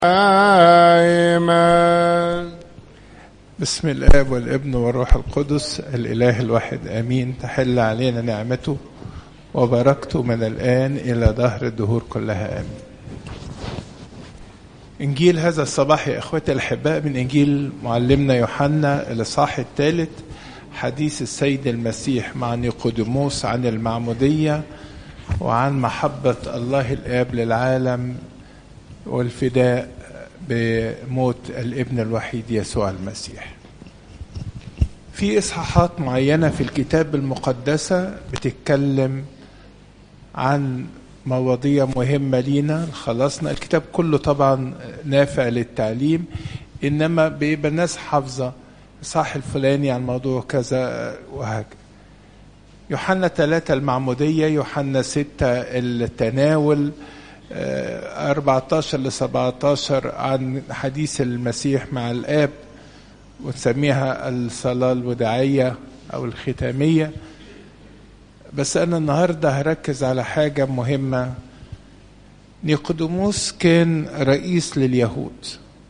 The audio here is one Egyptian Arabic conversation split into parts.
دائما بسم الاب والابن والروح القدس الاله الواحد امين تحل علينا نعمته وبركته من الان الى دهر الدهور كلها امين انجيل هذا الصباح يا اخوتي الاحباء من انجيل معلمنا يوحنا الاصحاح الثالث حديث السيد المسيح مع نيقوديموس عن المعموديه وعن محبه الله الاب للعالم والفداء بموت الابن الوحيد يسوع المسيح في اصحاحات معينه في الكتاب المقدسه بتتكلم عن مواضيع مهمه لينا خلصنا الكتاب كله طبعا نافع للتعليم انما بيبقى الناس حافظه صح الفلاني عن موضوع كذا وهكذا يوحنا ثلاثة المعمودية يوحنا ستة التناول 14 ل 17 عن حديث المسيح مع الآب ونسميها الصلاة الوداعية أو الختامية بس أنا النهاردة هركز على حاجة مهمة نيقوديموس كان رئيس لليهود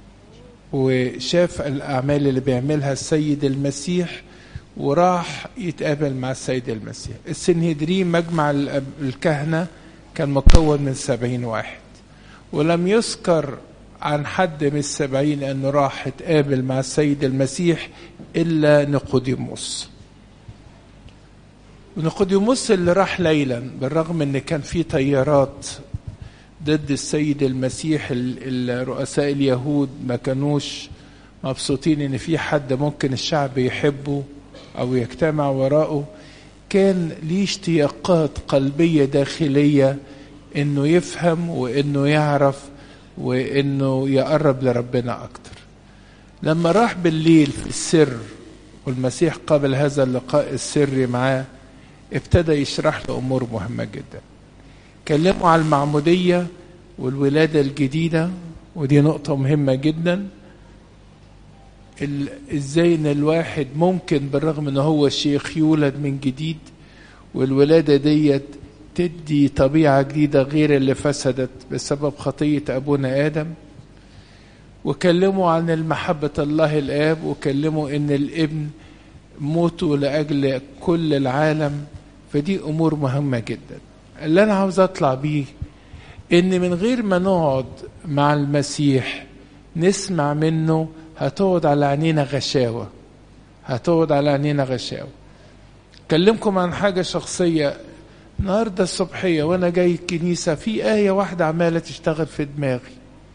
وشاف الأعمال اللي بيعملها السيد المسيح وراح يتقابل مع السيد المسيح السنهدرين مجمع الكهنة كان مكون من سبعين واحد ولم يذكر عن حد من السبعين أنه راح يتقابل مع السيد المسيح إلا نيقوديموس ونيقوديموس اللي راح ليلا بالرغم ان كان في تيارات ضد السيد المسيح الرؤساء اليهود ما كانوش مبسوطين ان في حد ممكن الشعب يحبه او يجتمع وراءه كان ليه اشتياقات قلبيه داخليه انه يفهم وانه يعرف وانه يقرب لربنا اكتر لما راح بالليل في السر والمسيح قبل هذا اللقاء السري معاه ابتدى يشرح له امور مهمه جدا كلموا على المعموديه والولاده الجديده ودي نقطه مهمه جدا ازاي ان الواحد ممكن بالرغم ان هو شيخ يولد من جديد والولاده ديت تدي طبيعه جديده غير اللي فسدت بسبب خطيه ابونا ادم وكلموا عن المحبه الله الاب وكلموا ان الابن موته لاجل كل العالم فدي امور مهمه جدا اللي انا عاوز اطلع بيه ان من غير ما نقعد مع المسيح نسمع منه هتقعد على عينينا غشاوة هتقعد على عينينا غشاوة كلمكم عن حاجة شخصية النهاردة الصبحية وأنا جاي الكنيسة في آية واحدة عمالة تشتغل في دماغي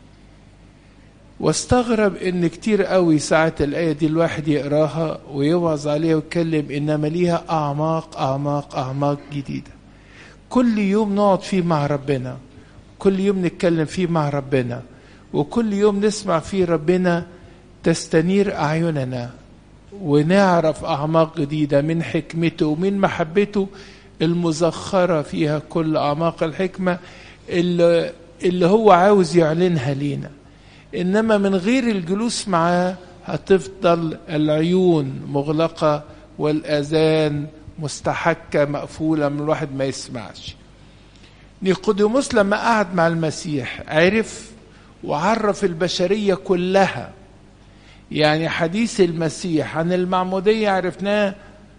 واستغرب ان كتير قوي ساعة الآية دي الواحد يقراها ويوعظ عليها ويتكلم إنما ليها أعماق أعماق أعماق جديدة كل يوم نقعد فيه مع ربنا كل يوم نتكلم فيه مع ربنا وكل يوم نسمع فيه ربنا تستنير أعيننا ونعرف أعماق جديدة من حكمته ومن محبته المزخرة فيها كل أعماق الحكمة اللي, اللي هو عاوز يعلنها لينا إنما من غير الجلوس معاه هتفضل العيون مغلقة والأذان مستحكة مقفولة من الواحد ما يسمعش نيقوديموس لما قعد مع المسيح عرف وعرف البشرية كلها يعني حديث المسيح عن المعمودية عرفناه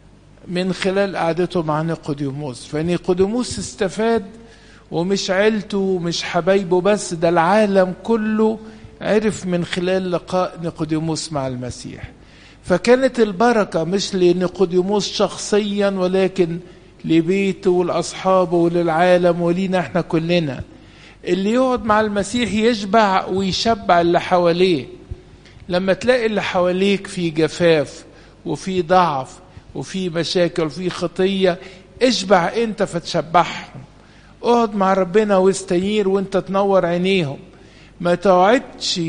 من خلال قعدته مع نيقوديموس فنيقوديموس استفاد ومش عيلته ومش حبايبه بس ده العالم كله عرف من خلال لقاء نيقوديموس مع المسيح فكانت البركة مش لنيقوديموس شخصيا ولكن لبيته ولأصحابه وللعالم ولينا احنا كلنا اللي يقعد مع المسيح يشبع ويشبع اللي حواليه لما تلاقي اللي حواليك في جفاف وفي ضعف وفي مشاكل وفي خطية اشبع انت فتشبعهم اقعد مع ربنا واستنير وانت تنور عينيهم ما تقعدش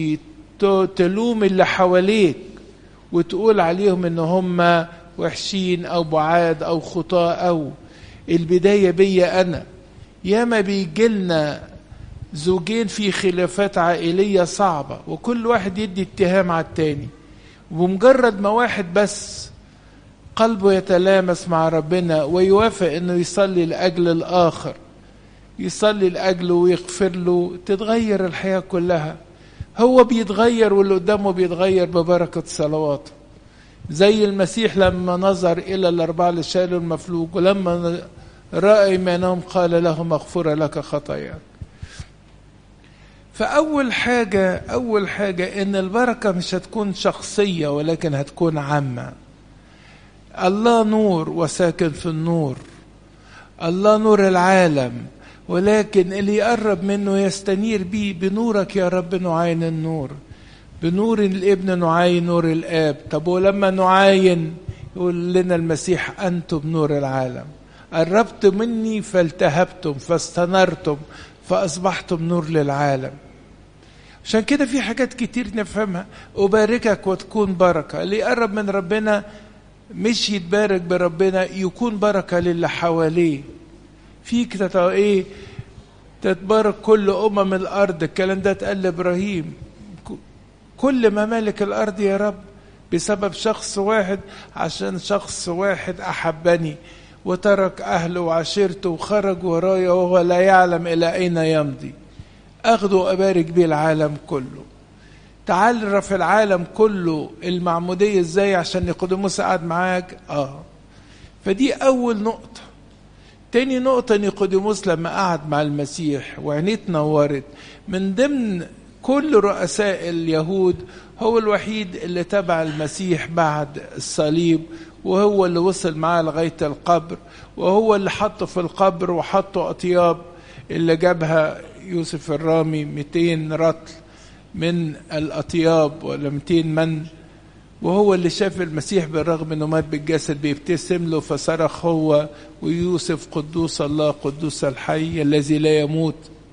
تلوم اللي حواليك وتقول عليهم ان هم وحشين او بعاد او خطاة او البداية بيا انا ياما بيجيلنا زوجين في خلافات عائلية صعبة وكل واحد يدي اتهام على التاني وبمجرد ما واحد بس قلبه يتلامس مع ربنا ويوافق انه يصلي لاجل الاخر يصلي لاجله ويغفر له تتغير الحياه كلها هو بيتغير واللي قدامه بيتغير ببركة صلواته زي المسيح لما نظر إلى الأربعة اللي شالوا المفلوج ولما رأى إيمانهم قال له مغفورة لك خطاياك فأول حاجة أول حاجة إن البركة مش هتكون شخصية ولكن هتكون عامة الله نور وساكن في النور الله نور العالم ولكن اللي يقرب منه يستنير بيه بنورك يا رب نعاين النور بنور الابن نعاين نور الاب طب ولما نعاين يقول لنا المسيح انتم نور العالم قربت مني فالتهبتم فاستنرتم فاصبحتم نور للعالم عشان كده في حاجات كتير نفهمها أباركك وتكون بركة اللي يقرب من ربنا مش يتبارك بربنا يكون بركة للي حواليه فيك تتع... ايه تتبارك كل أمم الأرض الكلام ده اتقال لإبراهيم كل ممالك الأرض يا رب بسبب شخص واحد عشان شخص واحد أحبني وترك أهله وعشيرته وخرج ورايا وهو لا يعلم إلى أين يمضي أخده وأبارك بيه العالم كله تعرف العالم كله المعمودية ازاي عشان نيقوديموس قعد معاك اه فدي أول نقطة تاني نقطة نيقوديموس لما قعد مع المسيح وعينيه اتنورت من ضمن كل رؤساء اليهود هو الوحيد اللي تبع المسيح بعد الصليب وهو اللي وصل معاه لغاية القبر وهو اللي حطه في القبر وحطه أطياب اللي جابها يوسف الرامي 200 رطل من الأطياب ولا 200 من وهو اللي شاف المسيح بالرغم انه مات بالجسد بيبتسم له فصرخ هو ويوسف قدوس الله قدوس الحي الذي لا يموت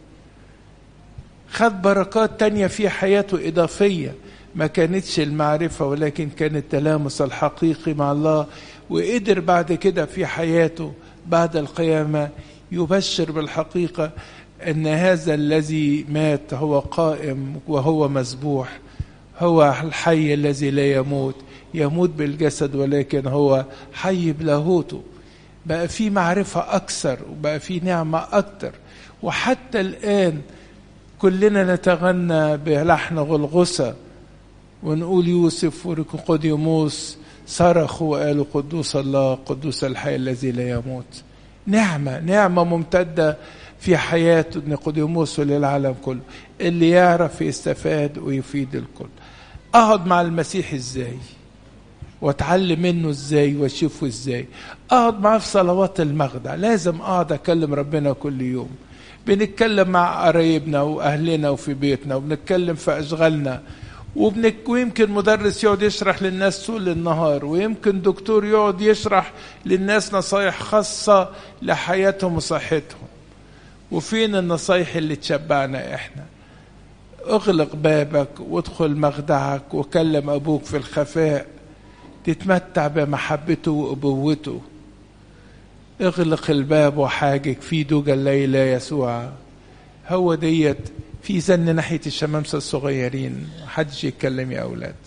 خد بركات تانية في حياته إضافية ما كانتش المعرفة ولكن كان التلامس الحقيقي مع الله وقدر بعد كده في حياته بعد القيامة يبشر بالحقيقة أن هذا الذي مات هو قائم وهو مذبوح هو الحي الذي لا يموت يموت بالجسد ولكن هو حي بلاهوته بقى في معرفة أكثر وبقى في نعمة أكثر وحتى الآن كلنا نتغنى بلحن غلغسة ونقول يوسف ونيقوديموس صرخوا وقالوا قدوس الله قدوس الحي الذي لا يموت نعمة نعمة ممتدة في حياة نيقوديموس وللعالم كله اللي يعرف يستفاد ويفيد الكل اقعد مع المسيح ازاي واتعلم منه ازاي واشوفه ازاي اقعد معاه في صلوات المخدع لازم اقعد اكلم ربنا كل يوم بنتكلم مع قرايبنا واهلنا وفي بيتنا وبنتكلم في اشغالنا وبنك ويمكن مدرس يقعد يشرح للناس طول النهار ويمكن دكتور يقعد يشرح للناس نصايح خاصة لحياتهم وصحتهم وفين النصايح اللي تشبعنا احنا اغلق بابك وادخل مخدعك وكلم ابوك في الخفاء تتمتع بمحبته وابوته اغلق الباب وحاجك في دوجة الليلة يسوع هو ديت في زن ناحية الشمامسة الصغيرين محدش يتكلم يا أولاد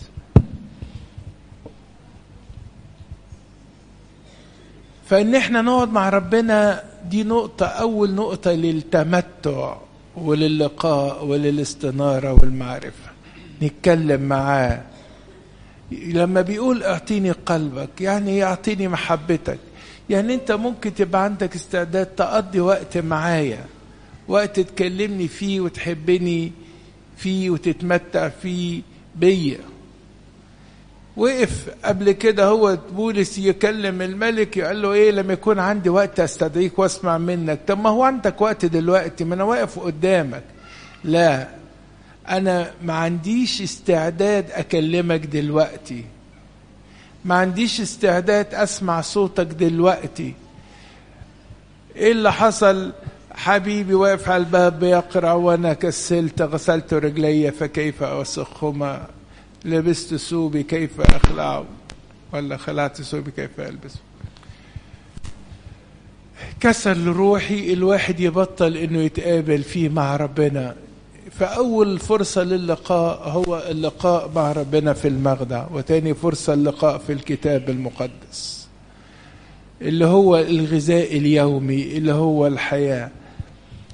فإن احنا نقعد مع ربنا دي نقطة أول نقطة للتمتع وللقاء وللاستنارة والمعرفة نتكلم معاه لما بيقول اعطيني قلبك يعني يعطيني محبتك يعني انت ممكن تبقى عندك استعداد تقضي وقت معايا وقت تكلمني فيه وتحبني فيه وتتمتع فيه بيا وقف قبل كده هو بولس يكلم الملك يقول له ايه لما يكون عندي وقت استدعيك واسمع منك طب ما هو عندك وقت دلوقتي ما انا واقف قدامك لا انا ما عنديش استعداد اكلمك دلوقتي ما عنديش استعداد اسمع صوتك دلوقتي ايه اللي حصل حبيبي واقف على الباب بيقرا وانا كسلت غسلت رجلي فكيف اوسخهما لبست ثوبي كيف اخلعه ولا خلعت ثوبي كيف البسه كسل روحي الواحد يبطل انه يتقابل فيه مع ربنا فأول فرصة للقاء هو اللقاء مع ربنا في المخدع وتاني فرصة اللقاء في الكتاب المقدس اللي هو الغذاء اليومي اللي هو الحياة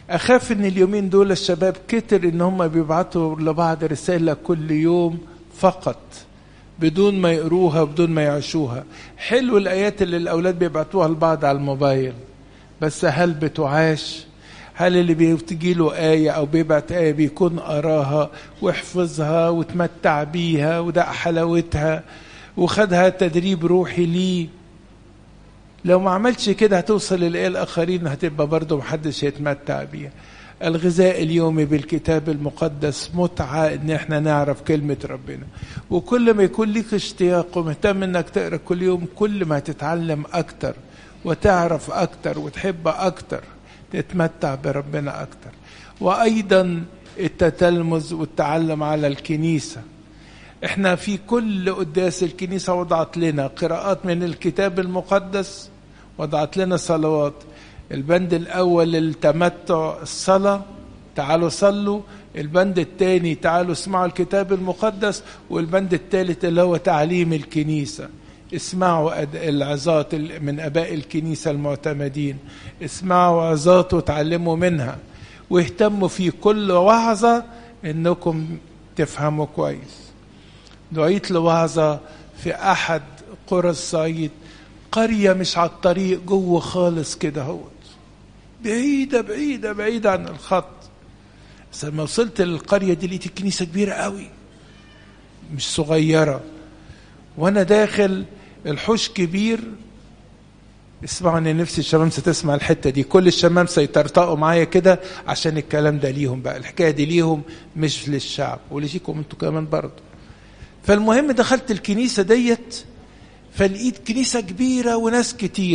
اخاف ان اليومين دول الشباب كتر ان هم بيبعتوا لبعض رساله كل يوم فقط بدون ما يقروها بدون ما يعيشوها حلو الايات اللي الاولاد بيبعتوها لبعض على الموبايل بس هل بتعاش هل اللي بتجي له آية أو بيبعت آية بيكون قراها وحفظها وتمتع بيها وده حلاوتها وخدها تدريب روحي ليه لو ما عملتش كده هتوصل للآية الآخرين هتبقى برضه محدش هيتمتع بيها الغذاء اليومي بالكتاب المقدس متعة ان احنا نعرف كلمة ربنا وكل ما يكون ليك اشتياق ومهتم انك تقرا كل يوم كل ما تتعلم اكتر وتعرف اكتر وتحب اكتر تتمتع بربنا اكتر وايضا التتلمذ والتعلم على الكنيسه احنا في كل قداس الكنيسه وضعت لنا قراءات من الكتاب المقدس وضعت لنا صلوات البند الاول التمتع الصلاه تعالوا صلوا البند الثاني تعالوا اسمعوا الكتاب المقدس والبند الثالث اللي هو تعليم الكنيسه اسمعوا العظات من اباء الكنيسه المعتمدين اسمعوا عظات وتعلموا منها واهتموا في كل وعظه انكم تفهموا كويس دعيت لوعظه في احد قرى الصعيد قريه مش على الطريق جوه خالص كده اهوت بعيده بعيده بعيده عن الخط بس لما وصلت للقريه دي لقيت الكنيسه كبيره قوي مش صغيره وانا داخل الحوش كبير اسمعوا ان نفسي الشمامسه تسمع الحته دي كل الشمامسه يطرطقوا معايا كده عشان الكلام ده ليهم بقى الحكايه دي ليهم مش للشعب وليكم انتوا كمان برضه فالمهم دخلت الكنيسه ديت فلقيت كنيسه كبيره وناس كتير